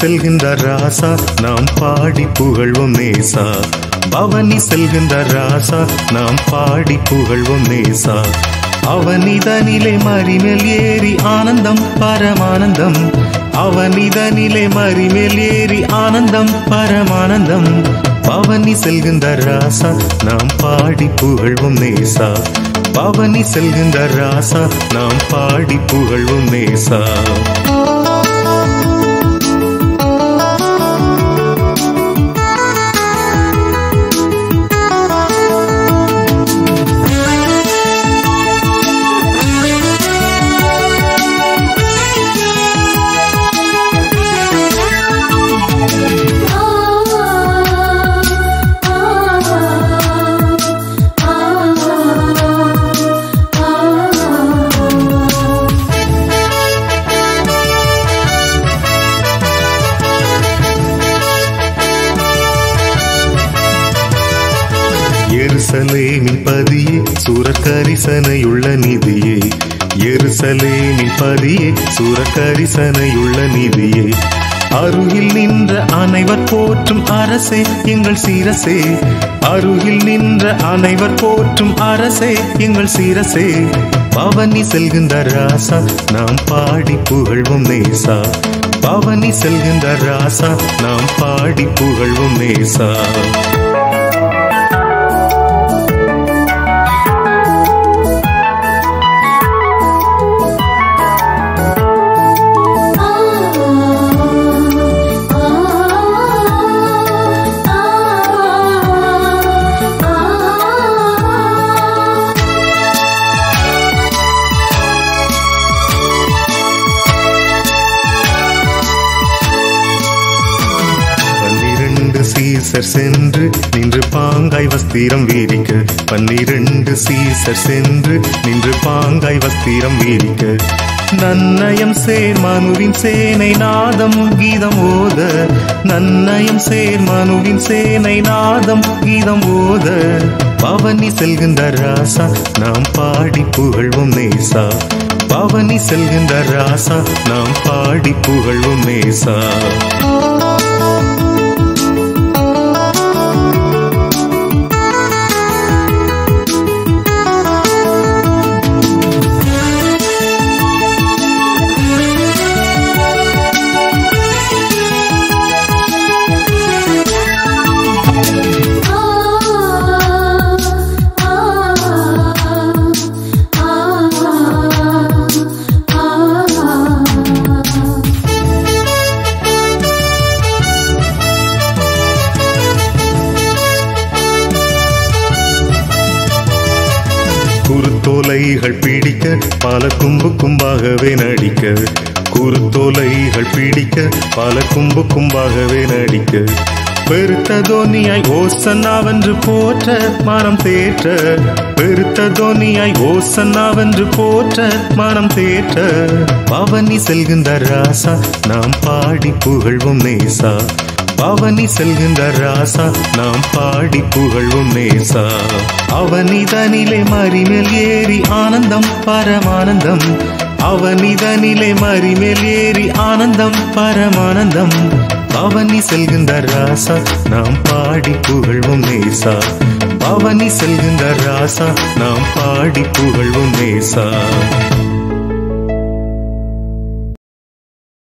செல்கின்ற ராசா நாம் பாடி புகழ்வோம் நேசா பவனி செல்கின்ற ராசா நாம் பாடி புகழ்வோம் நேசா அவனிதனிலே மறிமேல் ஏறி ஆனந்தம் பரமானந்தம் அவனிதனிலே மறிமேல் ஏறி ஆனந்தம் பரமானந்தம் பவனி செல்கின்ற ராசா நாம் பாடி புகழ்வோம் நேசா பவனி செல்கின்ற ராசா நாம் பாடி புகழ்வோம் நேசா எருசலேமின் பதியே சூரக்கரிசனையுள்ள நிதியே எருசலேமின் பதியே சூரக்கரிசனையுள்ள நிதியே அருகில் நின்ற அனைவர் போற்றும் அரசே எங்கள் சீரசே அருகில் நின்ற அனைவர் போற்றும் அரசே எங்கள் சீரசே பவனி செல்கின்ற ராசா நாம் பாடி புகழ்வோம் நேசா பவனி செல்கின்ற ராசா நாம் பாடி புகழ்வோம் நேசா பன்னிரண்டு சீசர் சென்று நின்று பாங்காய் வஸ்திரம் வீரிக்க பன்னிரண்டு சீசர் சென்று நின்று பாங்காய் வஸ்திரம் வீரிக்க நன்னயம் சேர் மனுவின் சேனை நாதம் கீதம் ஓத நன்னயம் சேர் மனுவின் சேனை நாதம் கீதம் ஓத பவனி செல்கின்ற ராசா நாம் பாடி புகழ்வோம் நேசா பவனி செல்கின்ற ராசா நாம் பாடி புகழ்வோம் நேசா குருத்தோலைகள் பிடிக்க பல கும்பு கும்பாகவே நடிக்க குருத்தோலைகள் பிடிக்க பல கும்பு கும்பாகவே நடிக்க பெருத்த தோனியாய் ஓசன்னாவென்று போற்ற மனம் தேற்ற பெருத்த தோனியாய் ஓசன்னாவென்று போற்ற மனம் தேற்ற பவனி செல்கின்ற ராசா நாம் பாடி புகழ்வோம் நேசா பவனி செல்கின்ற ராசா நாம் பாடி புகழ்வோம் நேசா அவனிதனிலே மறிமேல் ஏறி ஆனந்தம் பரமானந்தம் அவனிதனிலே மறிமேல் ஏறி ஆனந்தம் பரமானந்தம் பவனி செல்கின்ற ராசா நாம் பாடி புகழ்வோம் நேசா பவனி செல்கின்ற ராசா நாம் பாடி புகழ்வோம் நேசா